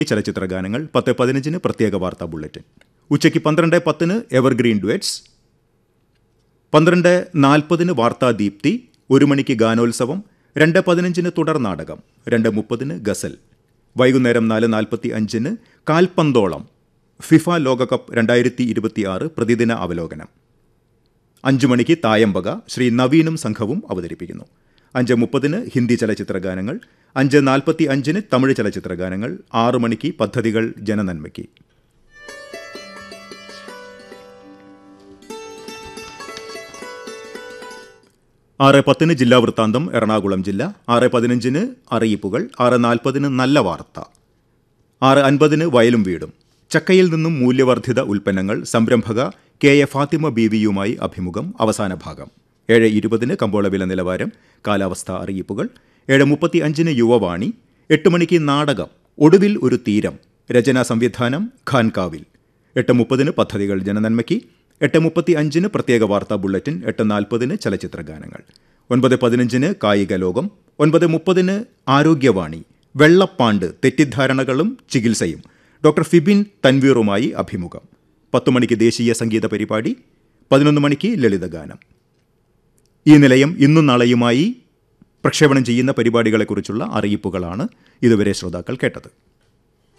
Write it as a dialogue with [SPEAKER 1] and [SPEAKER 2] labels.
[SPEAKER 1] ചലച്ചിത്ര ഗാനങ്ങൾ പത്ത് പതിനഞ്ചിന് പ്രത്യേക വാർത്താ ബുള്ളറ്റിൻ ഉച്ചയ്ക്ക് പന്ത്രണ്ട് പത്തിന് എവർഗ്രീൻ ഡുവറ്റ്സ് പന്ത്രണ്ട് നാൽപ്പതിന് വാർത്താ ദീപ്തി ഒരു മണിക്ക് ഗാനോത്സവം രണ്ട് പതിനഞ്ചിന് തുടർ നാടകം രണ്ട് മുപ്പതിന് ഗസൽ വൈകുന്നേരം നാല് നാൽപ്പത്തി അഞ്ചിന് കാൽപന്തോളം ഫിഫ ലോകകപ്പ് രണ്ടായിരത്തി ഇരുപത്തിയാറ് പ്രതിദിന അവലോകനം അഞ്ചു മണിക്ക് തായമ്പക ശ്രീ നവീനും സംഘവും അവതരിപ്പിക്കുന്നു അഞ്ച് മുപ്പതിന് ഹിന്ദി ചലച്ചിത്ര ഗാനങ്ങൾ അഞ്ച് നാൽപ്പത്തി അഞ്ചിന് തമിഴ് ചലച്ചിത്ര ഗാനങ്ങൾ ആറു മണിക്ക് പദ്ധതികൾ ജനനന്മയ്ക്ക് ആറ് പത്തിന് ജില്ലാ വൃത്താന്തം എറണാകുളം ജില്ല ആറ് പതിനഞ്ചിന് അറിയിപ്പുകൾ ആറ് നാൽപ്പതിന് നല്ല വാർത്ത ആറ് അൻപതിന് വയലും വീടും ചക്കയിൽ നിന്നും മൂല്യവർദ്ധിത ഉൽപ്പന്നങ്ങൾ സംരംഭക കെ എ ഫാത്തിമ ബീവിയുമായി അഭിമുഖം അവസാന ഭാഗം ഏഴ് ഇരുപതിന് കമ്പോള വില നിലവാരം കാലാവസ്ഥാ അറിയിപ്പുകൾ ഏഴ് മുപ്പത്തി അഞ്ചിന് യുവവാണി എട്ട് മണിക്ക് നാടകം ഒടുവിൽ ഒരു തീരം രചനാ സംവിധാനം ഖാൻകാവിൽ എട്ട് മുപ്പതിന് പദ്ധതികൾ ജനനന്മയ്ക്ക് എട്ട് മുപ്പത്തി അഞ്ചിന് പ്രത്യേക വാർത്താ ബുള്ളറ്റിൻ എട്ട് നാൽപ്പതിന് ചലച്ചിത്ര ഗാനങ്ങൾ ഒൻപത് പതിനഞ്ചിന് കായിക ലോകം ഒൻപത് മുപ്പതിന് ആരോഗ്യവാണി വെള്ളപ്പാണ്ട് തെറ്റിദ്ധാരണകളും ചികിത്സയും ഡോക്ടർ ഫിബിൻ തൻവീറുമായി അഭിമുഖം പത്ത് മണിക്ക് ദേശീയ സംഗീത പരിപാടി പതിനൊന്ന് മണിക്ക് ലളിതഗാനം ഈ നിലയം ഇന്നും നാളെയുമായി പ്രക്ഷേപണം ചെയ്യുന്ന പരിപാടികളെക്കുറിച്ചുള്ള അറിയിപ്പുകളാണ് ഇതുവരെ ശ്രോതാക്കൾ കേട്ടത്